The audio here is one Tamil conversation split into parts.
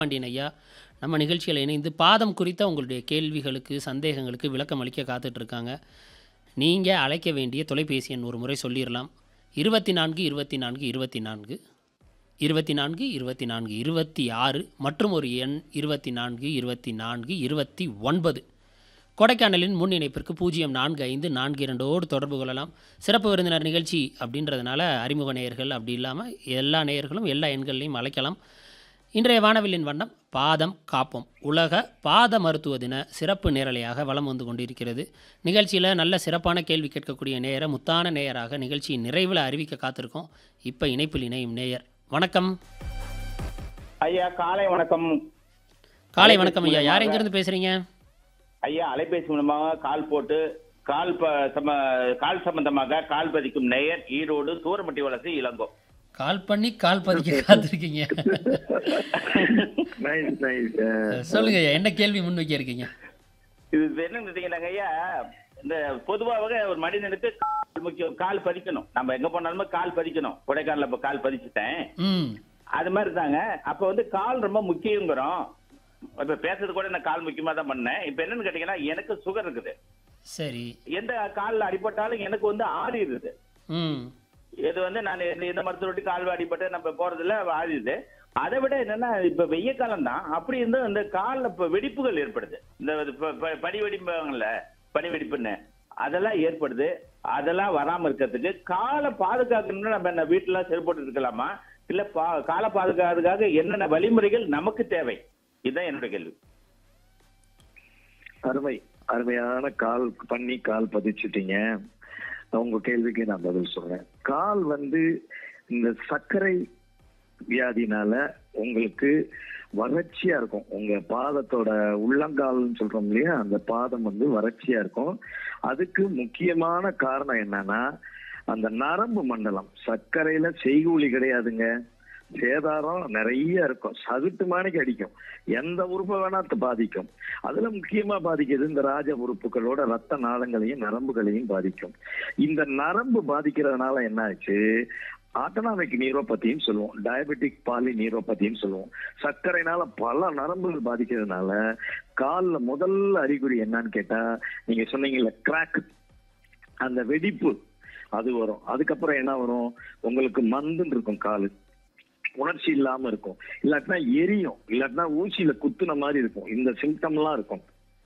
பாண்டியன் ஐயா நம்ம நிகழ்ச்சியில் இணைந்து பாதம் குறித்த உங்களுடைய கேள்விகளுக்கு சந்தேகங்களுக்கு விளக்கம் அளிக்க காத்துட்டு இருக்காங்க நீங்கள் அழைக்க வேண்டிய தொலைபேசி எண் ஒரு முறை சொல்லிடலாம் இருபத்தி நான்கு இருபத்தி நான்கு இருபத்தி நான்கு இருபத்தி நான்கு இருபத்தி நான்கு இருபத்தி ஆறு மற்றும் ஒரு எண் இருபத்தி நான்கு இருபத்தி நான்கு இருபத்தி ஒன்பது கொடைக்கானலின் முன் இணைப்பிற்கு பூஜ்ஜியம் நான்கு ஐந்து நான்கு இரண்டோடு தொடர்பு கொள்ளலாம் சிறப்பு விருந்தினர் நிகழ்ச்சி அப்படின்றதுனால அறிமுக நேயர்கள் அப்படி இல்லாமல் எல்லா நேயர்களும் எல்லா எண்கள்லையும் அழைக்கலாம் இன்றைய வானவில்லின் வண்ணம் பாதம் காப்போம் உலக பாத மருத்துவ தின சிறப்பு நேரலையாக வலம் வந்து கொண்டிருக்கிறது நிகழ்ச்சியில் நல்ல சிறப்பான கேள்வி கேட்கக்கூடிய நேயரை முத்தான நேயராக நிகழ்ச்சியின் நிறைவில் அறிவிக்க காத்திருக்கோம் இப்போ இணைப்பில் இணையும் நேயர் வணக்கம் ஐயா காலை வணக்கம் காலை வணக்கம் ஐயா யார் எங்கேருந்து பேசுகிறீங்க ஐயா அலைபேசி மூலமாக கால் போட்டு கால் ப சம கால் சம்பந்தமாக கால் பதிக்கும் நேயர் ஈரோடு சூரமட்டி வளர்ச்சி இளங்கோ கால் பண்ணி கால் பதிக்க காத்திருக்கீங்க நைஸ் நைஸ் சொல்லுங்க ஐயா என்ன கேள்வி முன்வைக்க இருக்கீங்க இது என்னன்னு கேட்டீங்கன்னாங்க ஐயா இந்த பொதுவாக ஒரு மனிதனுக்கு கால் முக்கியம் கால் பதிக்கணும் நம்ம எங்க போனாலுமே கால் பதிக்கணும் கொடைக்கானல இப்ப கால் பதிச்சுட்டேன் ம் அது மாதிரி தாங்க அப்ப வந்து கால் ரொம்ப முக்கியங்கிறோம் இப்ப பேசுறது கூட நான் கால் முக்கியமா தான் பண்ணேன் இப்ப என்னன்னு கேட்டீங்கன்னா எனக்கு சுகர் இருக்குது சரி எந்த கால்ல அடிபட்டாலும் எனக்கு வந்து ஆறிடுது ம் இது வந்து நான் இந்த இந்த மருத்துவட்டி கால் அடிபட்டு நம்ம போறதுல ஆறிடுது அதை விட என்னன்னா இப்ப வெய்ய காலம் தான் அப்படி இருந்து இந்த கால்ல இப்ப வெடிப்புகள் ஏற்படுது இந்த இது ப- ப- பனி வெடிப்பாங்கல்ல பனி வெடிப்புன்னு அதெல்லாம் ஏற்படுது அதெல்லாம் வராம இருக்கிறதுக்கு காலை பாதுகாக்கணும்னு நம்ம என்ன வீட்டுல செருப்போட்டு இருக்கலாமா இல்ல பா காலை பாதுகாக்கிறதுக்காக என்னென்ன வழிமுறைகள் நமக்கு தேவை இதுதான் என்னோட கேள்வி அருமை அருமையான கால் பண்ணி கால் பதிச்சுட்டீங்க உங்க கேள்விக்கு நான் பதில் சொல்றேன் கால் வந்து இந்த சர்க்கரை வியாதினால உங்களுக்கு வறட்சியா இருக்கும் உங்க பாதத்தோட உள்ளங்கால்னு சொல்றோம் இல்லையா அந்த பாதம் வந்து வறட்சியா இருக்கும் அதுக்கு முக்கியமான காரணம் என்னன்னா அந்த நரம்பு மண்டலம் சர்க்கரையில செய்கூலி கிடையாதுங்க சேதாரம் நிறைய இருக்கும் சதுட்டு மாணிக்கு அடிக்கும் எந்த உறுப்பை வேணா அது பாதிக்கும் அதுல முக்கியமா பாதிக்கிறது இந்த ராஜ உறுப்புகளோட ரத்த நாளங்களையும் நரம்புகளையும் பாதிக்கும் இந்த நரம்பு பாதிக்கிறதுனால என்ன ஆச்சு ஆட்டோனாமிக் நீரோபதின்னு சொல்லுவோம் டயபெட்டிக் பாலி நீரோபதின்னு சொல்லுவோம் சர்க்கரைனால பல நரம்புகள் பாதிக்கிறதுனால கால்ல முதல் அறிகுறி என்னன்னு கேட்டா நீங்க சொன்னீங்கல்ல கிராக் அந்த வெடிப்பு அது வரும் அதுக்கப்புறம் என்ன வரும் உங்களுக்கு மந்துன்னு இருக்கும் காலு உணர்ச்சி இல்லாம இருக்கும் இல்லாட்டினா எரியும் இல்லாட்டினா ஊசியில குத்துன மாதிரி இருக்கும் இந்த சிம்டம் எல்லாம் இருக்கும்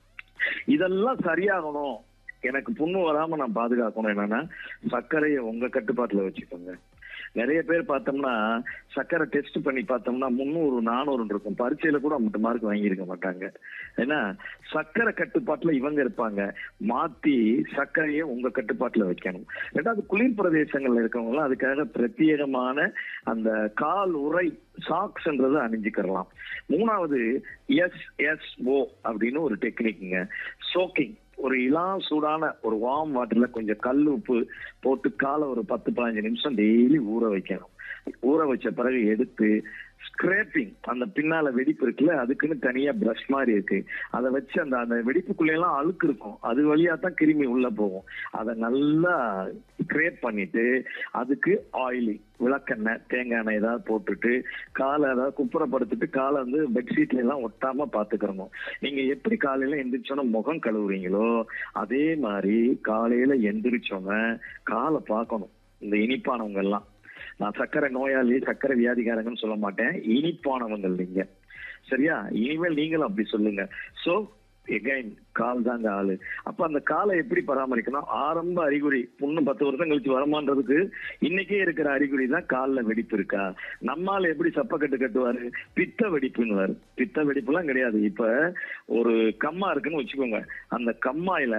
இதெல்லாம் சரியாகணும் எனக்கு புண்ணு வராம நான் பாதுகாக்கணும் என்னன்னா சர்க்கரையை உங்க கட்டுப்பாட்டுல வச்சுக்கோங்க நிறைய பேர் பார்த்தோம்னா சர்க்கரை டெஸ்ட் பண்ணி பார்த்தோம்னா முந்நூறு நானூறு இருக்கும் பரீட்சையில கூட மட்டும் மார்க் வாங்கியிருக்க மாட்டாங்க ஏன்னா சர்க்கரை கட்டுப்பாட்டுல இவங்க இருப்பாங்க மாத்தி சர்க்கரையை உங்க கட்டுப்பாட்டுல வைக்கணும் ரெண்டாவது குளிர் பிரதேசங்கள்ல இருக்கவங்க எல்லாம் அதுக்காக பிரத்யேகமான அந்த கால் உறை சாக்ஸ்ன்றதை அணிஞ்சுக்கிறலாம் மூணாவது எஸ் எஸ் ஓ அப்படின்னு ஒரு டெக்னிக்ங்க சோக்கிங் ஒரு இளம் சூடான ஒரு வார்ம் வாட்டர்ல கொஞ்சம் கல் உப்பு போட்டு காலை ஒரு பத்து பதினஞ்சு நிமிஷம் டெய்லி ஊற வைக்கணும் ஊற வச்ச பிறகு எடுத்து ஸ்கிரேப்பிங் அந்த பின்னால வெடிப்பு இருக்குல்ல அதுக்குன்னு தனியா பிரஷ் மாதிரி இருக்கு அதை வச்சு அந்த அந்த வெடிப்புக்குள்ள எல்லாம் அழுக்கு இருக்கும் அது வழியா தான் கிருமி உள்ள போகும் அதை நல்லா ஸ்கிரேப் பண்ணிட்டு அதுக்கு ஆயிலி விளக்கெண்ணெய் தேங்காய் எண்ணெய் ஏதாவது போட்டுட்டு காலை ஏதாவது குப்புறப்படுத்திட்டு காலை வந்து பெட்ஷீட்ல எல்லாம் ஒட்டாம பாத்துக்கிறணும் நீங்க எப்படி காலையில எந்திரிச்சோன்னா முகம் கழுவுறீங்களோ அதே மாதிரி காலையில எந்திரிச்சோன்னே காலை பார்க்கணும் இந்த இனிப்பானவங்க எல்லாம் நான் சர்க்கரை நோயாளி சர்க்கரை வியாதிகாரங்கன்னு சொல்ல மாட்டேன் இனிப்பானவங்க நீங்க சரியா இனிமேல் நீங்களும் அப்படி சொல்லுங்க சோ எகைன் கால் தாங்க ஆளு அப்ப அந்த காலை எப்படி பராமரிக்கணும் ஆரம்ப அறிகுறி புண்ணு பத்து வருஷம் கழிச்சு வரமான்றதுக்கு இன்னைக்கே இருக்கிற அறிகுறி தான் கால்ல வெடிப்பு இருக்கா நம்மால எப்படி சப்பக்கட்டு கட்டுவாரு பித்த வெடிப்புன்னு பித்த வெடிப்புலாம் கிடையாது இப்ப ஒரு கம்மா இருக்குன்னு வச்சுக்கோங்க அந்த கம்மாயில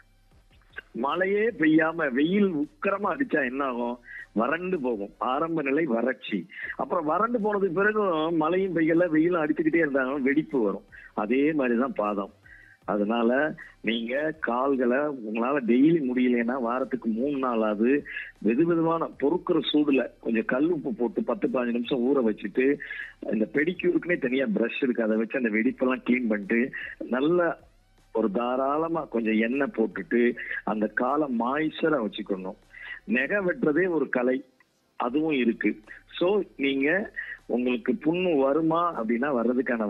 மழையே பெய்யாம வெயில் உக்கரமா அடிச்சா என்ன ஆகும் வறண்டு போகும் ஆரம்ப நிலை வறட்சி அப்புறம் வறண்டு போனதுக்கு பிறகும் மழையும் பெய்யல வெயிலும் அடிச்சுக்கிட்டே இருந்தாங்க வெடிப்பு வரும் அதே மாதிரிதான் பாதம் அதனால நீங்க கால்களை உங்களால டெய்லி முடியலைன்னா வாரத்துக்கு மூணு நாளாவது வெது வெதுவான பொறுக்கிற சூடுல கொஞ்சம் கல் உப்பு போட்டு பத்து பதினஞ்சு நிமிஷம் ஊற வச்சுட்டு இந்த பெடிக்யூருக்குனே தனியா பிரஷ் இருக்கு அதை வச்சு அந்த வெடிப்பெல்லாம் க்ளீன் பண்ணிட்டு நல்ல ஒரு தாராளமா கொஞ்சம் எண்ணெய் போட்டுட்டு அந்த காலை மாய்ச்சரா வச்சுக்கணும் நெகை வெட்டுறதே ஒரு கலை அதுவும் இருக்கு சோ நீங்க உங்களுக்கு புண்ணு வருமா அப்படின்னா வர்றதுக்கான